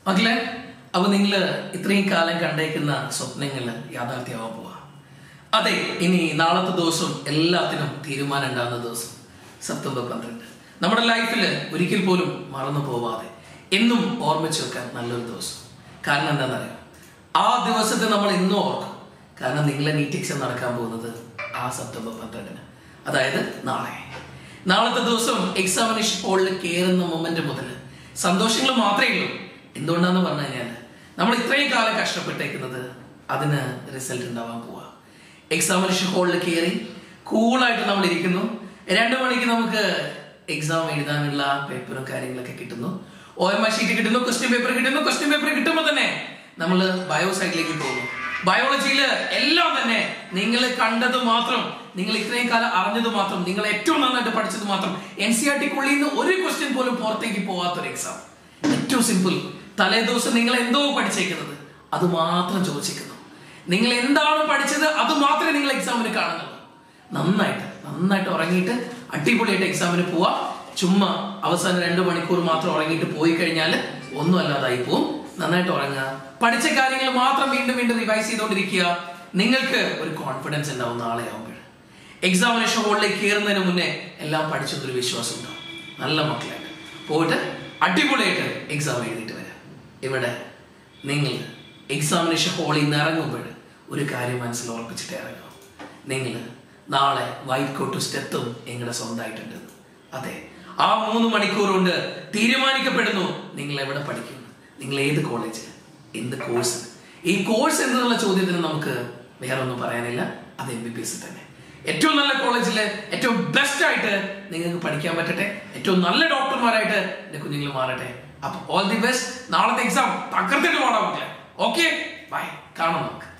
മക്കളെ അപ്പൊ നിങ്ങൾ ഇത്രയും കാലം കണ്ടേക്കുന്ന സ്വപ്നങ്ങൾ യാഥാർത്ഥ്യമാവാൻ പോവാ അതെ ഇനി നാളത്തെ ദിവസം എല്ലാത്തിനും തീരുമാനം ഉണ്ടാകുന്ന ദിവസം സെപ്റ്റംബർ പന്ത്രണ്ട് നമ്മുടെ ലൈഫിൽ ഒരിക്കൽ പോലും മറന്നു പോവാതെ എന്നും ഓർമ്മിച്ചു വെക്കാൻ നല്ലൊരു ദിവസം കാരണം എന്താണെന്നറിയാം ആ ദിവസത്തെ നമ്മൾ എന്നും ഓർക്കും കാരണം നിങ്ങളെ നീറ്റ് എക്സാം നടക്കാൻ പോകുന്നത് ആ സെപ്റ്റംബർ പന്ത്രണ്ടിന് അതായത് നാളെ നാളത്തെ ദിവസം എക്സാമിനേഷൻ ഹോളിൽ കയറുന്ന മൊമെന്റ് മുതൽ സന്തോഷങ്ങൾ മാത്രമേ ഉള്ളൂ എന്തുകൊണ്ടാന്ന് പറഞ്ഞു കഴിഞ്ഞാൽ നമ്മൾ ഇത്രയും കാലം കഷ്ടപ്പെട്ടേക്കുന്നത് അതിന് റിസൾട്ട് ഉണ്ടാവാൻ പോവാ എക്സാമിനേഷൻ ഹോളിൽ കയറി കൂളായിട്ട് നമ്മൾ ഇരിക്കുന്നു രണ്ട് മണിക്ക് നമുക്ക് എക്സാം എഴുതാനുള്ള പേപ്പറും കാര്യങ്ങളൊക്കെ കിട്ടുന്നു ഒ എം ഐ ഷീറ്റ് കിട്ടുന്നു ക്വസ്റ്റ്യൻ പേപ്പർ കിട്ടുന്നു ക്വസ്റ്റ്യൻ പേപ്പർ കിട്ടുമ്പോൾ തന്നെ നമ്മൾ ബയോ സൈഡിലേക്ക് പോകുന്നു ബയോളജിയിൽ എല്ലാം തന്നെ നിങ്ങൾ കണ്ടത് മാത്രം നിങ്ങൾ ഇത്രയും കാലം അറിഞ്ഞത് മാത്രം നിങ്ങൾ ഏറ്റവും നന്നായിട്ട് പഠിച്ചത് മാത്രം എൻ സി ആർ ടിക്കുള്ളിൽ നിന്ന് ഒരു ക്വസ്റ്റ്യൻ പോലും പുറത്തേക്ക് പോവാത്തൊരു എക്സാം ഏറ്റവും സിമ്പിൾ തലേ ദിവസം നിങ്ങൾ എന്തോ പഠിച്ചേക്കുന്നത് അത് മാത്രം ചോദിച്ചിരിക്കുന്നു നിങ്ങൾ എന്താണ് പഠിച്ചത് അത് മാത്രമേ നിങ്ങൾ എക്സാമിന് കാണുന്നുള്ളൂ നന്നായിട്ട് നന്നായിട്ട് ഉറങ്ങിയിട്ട് അടിപൊളിയായിട്ട് എക്സാമിന് പോവാ ചുമ്മാ അവസാനം രണ്ട് മണിക്കൂർ മാത്രം ഉറങ്ങിയിട്ട് പോയി കഴിഞ്ഞാൽ ഒന്നും അല്ലാതായി പോവും നന്നായിട്ട് ഉറങ്ങുക പഠിച്ച കാര്യങ്ങൾ മാത്രം വീണ്ടും വീണ്ടും റിവൈസ് ചെയ്തുകൊണ്ടിരിക്കുക നിങ്ങൾക്ക് ഒരു കോൺഫിഡൻസ് ഉണ്ടാവും നാളെ ആവുമ്പോൾ എക്സാമിനേഷൻ ഹോളിലേക്ക് കയറുന്നതിന് മുന്നേ എല്ലാം പഠിച്ചൊരു വിശ്വാസം ഉണ്ടാവും നല്ല മക്കളായിട്ട് പോയിട്ട് അടിപൊളിയായിട്ട് എക്സാം എഴുതിയിട്ട് വരാം ഇവിടെ നിങ്ങൾ എക്സാമിനേഷൻ ഹോളിൽ നിന്ന് ഇറങ്ങുമ്പോൾ ഒരു കാര്യം മനസ്സിൽ ഉറപ്പിച്ചിട്ട് ഇറങ്ങണം നിങ്ങൾ നാളെ വൈറ്റ് കോട്ട് സ്റ്റെത്തും നിങ്ങളുടെ സ്വന്തമായിട്ടുണ്ട് അതെ ആ മൂന്ന് മണിക്കൂർ കൊണ്ട് തീരുമാനിക്കപ്പെടുന്നു നിങ്ങൾ എവിടെ പഠിക്കുന്നു നിങ്ങൾ ഏത് കോളേജ് എന്ത് കോഴ്സ് ഈ കോഴ്സ് എന്നുള്ള ചോദ്യത്തിന് നമുക്ക് വേറെ ഒന്നും പറയാനില്ല അത് എം ബി ബി എസ് തന്നെ ഏറ്റവും നല്ല കോളേജിൽ ഏറ്റവും ബെസ്റ്റ് ആയിട്ട് നിങ്ങൾക്ക് പഠിക്കാൻ പറ്റട്ടെ ഏറ്റവും നല്ല ഡോക്ടർമാരായിട്ട് എന്റെ കുഞ്ഞുങ്ങൾ മാറട്ടെ അപ്പൊ ഓൾ ദി ബെസ്റ്റ് നാളത്തെ എക്സാം തകർത്തിട്ട് പാടാൻ പറ്റില്ല ഓക്കെ ബൈ കാണാം നമുക്ക്